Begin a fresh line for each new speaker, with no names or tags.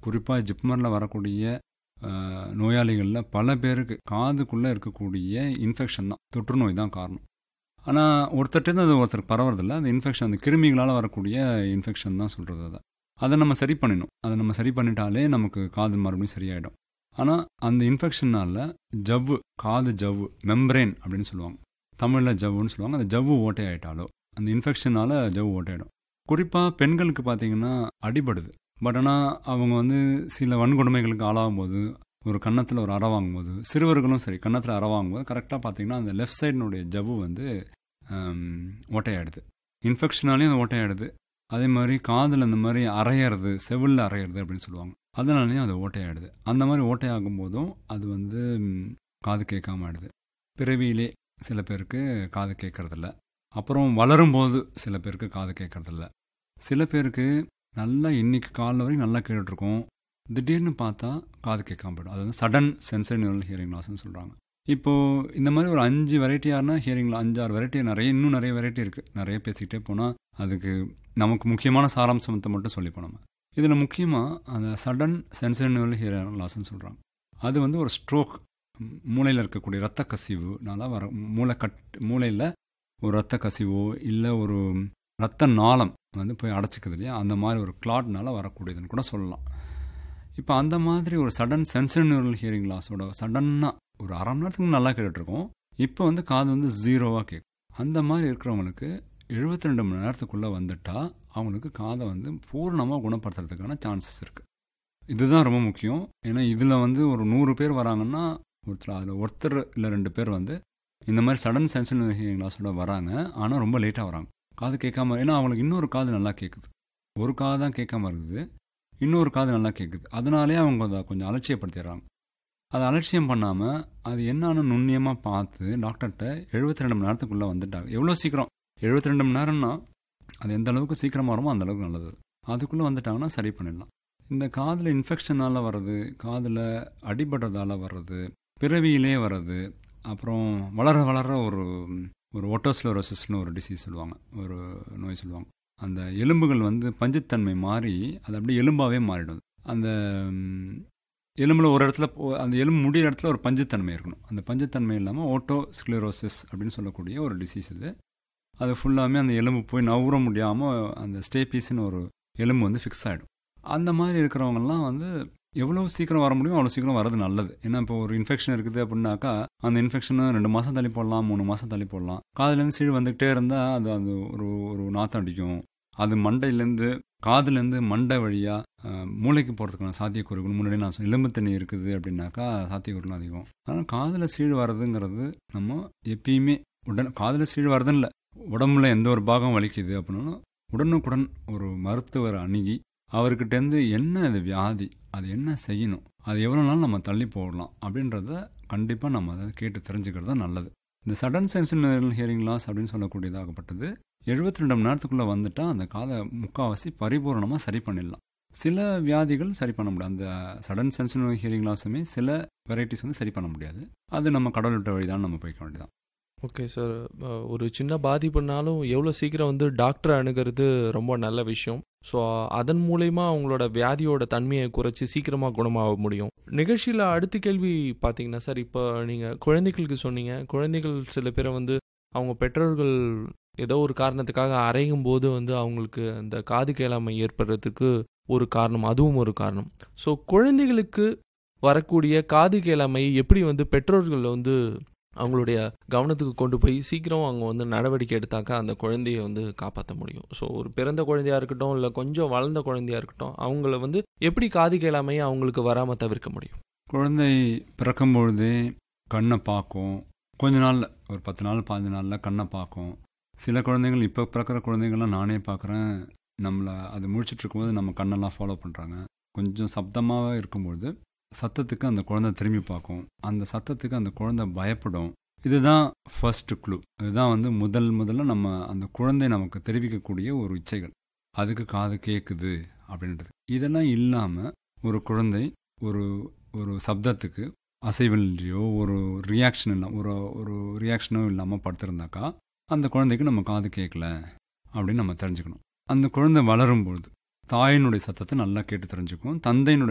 குறிப்பாக ஜிப்மரில் வரக்கூடிய அஹ், நோயாளிகளில் பல பேருக்கு காதுக்குள்ளே இருக்கக்கூடிய இன்ஃபெக்ஷன் தான் தொற்று நோய் தான் காரணம் ஆனால் ஒருத்தர்கிட்ட அது ஒருத்தருக்கு பரவறதில்ல அந்த இன்ஃபெக்ஷன் அந்த கிருமிகளால் வரக்கூடிய இன்ஃபெக்ஷன் தான் சொல்கிறது அதை அதை நம்ம சரி பண்ணிடணும் அதை நம்ம சரி பண்ணிட்டாலே நமக்கு காது மறுபடியும் சரியாயிடும் ஆனால் அந்த இன்ஃபெக்ஷனால் ஜவ்வு காது ஜவ்வு மெம்பரேன் அப்படின்னு சொல்லுவாங்க தமிழில் ஜவ்வுன்னு சொல்லுவாங்க அந்த ஜவ்வு ஓட்டை ஆயிட்டாலோ அந்த இன்ஃபெக்ஷனால் ஜவ்வு ஓட்டையாயிடும் குறிப்பாக பெண்களுக்கு பார்த்தீங்கன்னா அடிபடுது பட் ஆனால் அவங்க வந்து சில வன்கொடுமைகளுக்கு ஆளாகும் போது ஒரு கன்னத்தில் ஒரு அறை வாங்கும்போது சிறுவர்களும் சரி கன்னத்தில் அறை வாங்கும்போது கரெக்டாக பார்த்தீங்கன்னா அந்த லெஃப்ட் சைடினுடைய ஜவ்வு வந்து ஆம், ஓட்டையாயிடுது இன்ஃபெக்ஷனாலேயும் அது ஓட்டையாயிடுது அதே மாதிரி காதில் இந்த மாதிரி அரையிறது செவிலில் அரையிறது அப்படின்னு சொல்லுவாங்க அதனாலையும் அது ஓட்டையாயிடுது அந்த மாதிரி ஓட்டையாகும் போதும் அது வந்து ம், காது கேட்காம ஆயிடுது பிறவியிலே சில பேருக்கு காது கேட்கறதில்ல அப்புறம் வளரும்போது சில பேருக்கு காது கேட்கறதில்ல சில பேருக்கு நல்லா இன்னைக்கு காலைல வரைக்கும் நல்லா கேட்டுட்ருக்கோம் திடீர்னு பார்த்தா காது கேட்காம போயிடும் அது வந்து சடன் சென்சரி நியூரல் ஹியரிங் லாஸ்ன்னு சொல்கிறாங்க இப்போது இந்த மாதிரி ஒரு அஞ்சு வெரைட்டியானா ஹியரிங்கில் அஞ்சாறு வெரைட்டி நிறைய இன்னும் நிறைய வெரைட்டி இருக்குது நிறைய பேசிக்கிட்டே போனால் அதுக்கு நமக்கு முக்கியமான சாராம்சத்தை மட்டும் சொல்லிப்போம் நம்ம இதில் முக்கியமாக அந்த சடன் சென்சரி நியூரல் ஹியரிங் லாஸ்ன்னு சொல்கிறாங்க அது வந்து ஒரு ஸ்ட்ரோக் மூளையில் இருக்கக்கூடிய இரத்த கசிவுனால வர மூளை கட் மூளையில் ஒரு இரத்த கசிவோ இல்லை ஒரு இரத்த நாளம் வந்து போய் அடைச்சிக்குது இல்லையா அந்த மாதிரி ஒரு கிளாட்னால வரக்கூடியதுன்னு கூட சொல்லலாம் இப்போ அந்த மாதிரி ஒரு சடன் சென்சரி நியூரல் ஹியரிங் லாஸோட சடன்னாக ஒரு அரை மணி நேரத்துக்கு நல்லா கேட்டுட்ருக்கோம் இப்போ வந்து காது வந்து ஜீரோவாக கேட்கும் அந்த மாதிரி இருக்கிறவங்களுக்கு எழுபத்தி ரெண்டு மணி நேரத்துக்குள்ளே வந்துட்டா அவங்களுக்கு காதை வந்து பூர்ணமாக குணப்படுத்துறதுக்கான சான்சஸ் இருக்குது இதுதான் ரொம்ப முக்கியம் ஏன்னா இதில் வந்து ஒரு நூறு பேர் வராங்கன்னா ஒருத்தர் அதில் ஒருத்தர் இல்லை ரெண்டு பேர் வந்து இந்த மாதிரி சடன் சென்சிட்டிவ் ஹியரிங் லாஸோட வராங்க ஆனால் ரொம்ப லேட்டாக வராங்க காது கேட்காம ஏன்னா அவங்களுக்கு இன்னொரு காது நல்லா கேட்குது ஒரு காது தான் கேட்காம இருக்குது இன்னொரு காது நல்லா கேட்குது அதனாலே அவங்க அதை கொஞ்சம் அலட்சியப்படுத்திடுறாங்க அதை அலட்சியம் பண்ணாமல் அது என்னன்னு நுண்ணியமாக பார்த்து டாக்டர்கிட்ட எழுபத்தி ரெண்டு மணி நேரத்துக்குள்ளே வந்துட்டாங்க எவ்வளோ சீக்கிரம் எழுபத்தி ரெண்டு மணி நேரம்னா அது எந்த அளவுக்கு சீக்கிரமாக வருமோ அந்த அளவுக்கு நல்லது அதுக்குள்ளே வந்துட்டாங்கன்னா சரி பண்ணிடலாம் இந்த காதில் இன்ஃபெக்ஷனால் வர்றது காதில் அடிபடுறதால வர்றது பிறவியிலே வர்றது அப்புறம் வளர வளர ஒரு ஒரு ஒட்டோஸ்லோரோசிஸ்னு ஒரு டிசீஸ் சொல்லுவாங்க ஒரு நோய் சொல்லுவாங்க அந்த எலும்புகள் வந்து பஞ்சுத்தன்மை மாறி அது அப்படியே எலும்பாகவே மாறிடும் அந்த ம், எலும்புல ஒரு இடத்துல போ- அந்த எலும்பு முடிகிற இடத்துல ஒரு பஞ்சுத்தன்மை இருக்கணும் அந்த பஞ்சுத்தன்மை இல்லாமல் ஓட்டோ ஸ்க்ளரோசிஸ் அப்படின்னு சொல்லக்கூடிய ஒரு டிசீஸ் இது அது ஃபுல்லாமே அந்த எலும்பு போய் நவுற முடியாமல் அந்த ஸ்டேபீஸ்னு ஒரு எலும்பு வந்து ஃபிக்ஸ் ஆகிடும் அந்த மாதிரி இருக்கிறவங்கலாம் வந்து எவ்வளோ சீக்கிரம் வர முடியும் அவ்வளோ சீக்கிரம் வரது நல்லது ஏன்னா இப்போ ஒரு இன்ஃபெக்ஷன் இருக்குது அப்படின்னாக்கா அந்த இன்ஃபெக்ஷனை ரெண்டு மாதம் தள்ளி போடலாம் மூணு மாதம் தள்ளி போடலாம் காதுலேருந்து சீழ் வந்துக்கிட்டே இருந்தால் அது அது ஒரு ஒரு நாத்தம் அடிக்கும் அது மண்டையிலேருந்து காதுலேருந்து மண்டை வழியாக மூளைக்கு போகிறதுக்கான சாத்தியக்கூறுகள் முன்னாடி நான் சொன்னேன் எலும்பு தண்ணி இருக்குது அப்படின்னாக்கா சாத்தியக்கூறுகள் அதிகம் ஆனால் காதில் சீழ் வர்றதுங்கிறது நம்ம எப்பயுமே உடன் காதில் சீழ் வர்றதுன்னு இல்லை உடம்புல எந்த ஒரு பாகம் வலிக்குது அப்படின்னாலும் உடனுக்குடன் ஒரு மருத்துவர் அணுகி அவர்கிட்டேருந்து என்ன இது வியாதி அது என்ன செய்யணும் அது எவ்வளோ நாள் நம்ம தள்ளி போடலாம் அப்படின்றத கண்டிப்பாக நம்ம அதை கேட்டு தெரிஞ்சுக்கிறது தான் நல்லது இந்த சடன் சென்சினல் ஹியரிங் லாஸ் அப்படின்னு சொல்லக்கூடியதாகப்பட்டது எழுபத்தி ரெண்டு மணி நேரத்துக்குள்ளே வந்துட்டா அந்த காதை முக்கால்வாசி பரிபூரணமாக சரி பண்ணிடலாம் சில வியாதிகள் சரி பண்ண முடியாது அந்த சடன் சென்சினல் ஹியரிங் லாஸுமே சில வெரைட்டிஸ் வந்து சரி பண்ண முடியாது அது நம்ம கடவுள் விட்ட வழி தான் நம்ம போய்க்க வேண்டியதான்
ஓகே சார் ஒரு சின்ன பாதிப்புனாலும் எவ்வளோ சீக்கிரம் வந்து டாக்டரை அணுகிறது ரொம்ப நல்ல விஷயம் ஸோ அதன் மூலயமா அவங்களோட வியாதியோட தன்மையை குறைச்சி சீக்கிரமாக குணமாக முடியும் நிகழ்ச்சியில் அடுத்த கேள்வி பார்த்தீங்கன்னா சார் இப்போ நீங்கள் குழந்தைகளுக்கு சொன்னீங்க குழந்தைகள் சில பேரை வந்து அவங்க பெற்றோர்கள் ஏதோ ஒரு காரணத்துக்காக அரையும் போது வந்து அவங்களுக்கு அந்த காது கேளாமை ஏற்படுறதுக்கு ஒரு காரணம் அதுவும் ஒரு காரணம் ஸோ குழந்தைகளுக்கு வரக்கூடிய காது கேளாமை எப்படி வந்து பெற்றோர்கள் வந்து அவங்களுடைய கவனத்துக்கு கொண்டு போய் சீக்கிரம் அவங்க வந்து நடவடிக்கை எடுத்தாக்கா அந்த குழந்தைய வந்து காப்பாற்ற முடியும் ஸோ ஒரு பிறந்த குழந்தையா இருக்கட்டும் இல்லை கொஞ்சம் வளர்ந்த குழந்தையா இருக்கட்டும் அவங்கள வந்து எப்படி காது கேளாமையை அவங்களுக்கு வராமல் தவிர்க்க முடியும்
குழந்தை பிறக்கும் பொழுதே கண்ணை பார்க்கும் கொஞ்ச நாளில் ஒரு பத்து நாள் பாஞ்சு நாளில் கண்ணை பார்க்கும் சில குழந்தைகள் இப்போ பிறக்கிற குழந்தைங்கள்லாம் நானே பார்க்குறேன் நம்மளை அது முழிச்சிட்டு இருக்கும்போது நம்ம கண்ணெல்லாம் ஃபாலோ பண்ணுறாங்க கொஞ்சம் சப்தமாக இருக்கும்பொழுது சத்தத்துக்கு அந்த குழந்தை திரும்பி பார்க்கும் அந்த சத்தத்துக்கு அந்த குழந்தை பயப்படும் இதுதான் ஃபர்ஸ்ட் க்ளூ இதுதான் வந்து முதல் முதல்ல நம்ம அந்த குழந்தை நமக்கு தெரிவிக்கக்கூடிய ஒரு இச்சைகள் அதுக்கு காது கேட்குது அப்படின்றது இதெல்லாம் இல்லாமல் ஒரு குழந்தை ஒரு ஒரு சப்தத்துக்கு அசைவில்லையோ ஒரு ரியாக்ஷன் இல்லை ஒரு ஒரு ரியாக்ஷனோ இல்லாமல் படுத்திருந்தாக்கா அந்த குழந்தைக்கு நம்ம காது கேட்கல அப்படின்னு நம்ம தெரிஞ்சுக்கணும் அந்த குழந்தை வளரும்பொழுது தாயினுடைய சத்தத்தை நல்லா கேட்டு தெரிஞ்சுக்கும் தந்தையினுடைய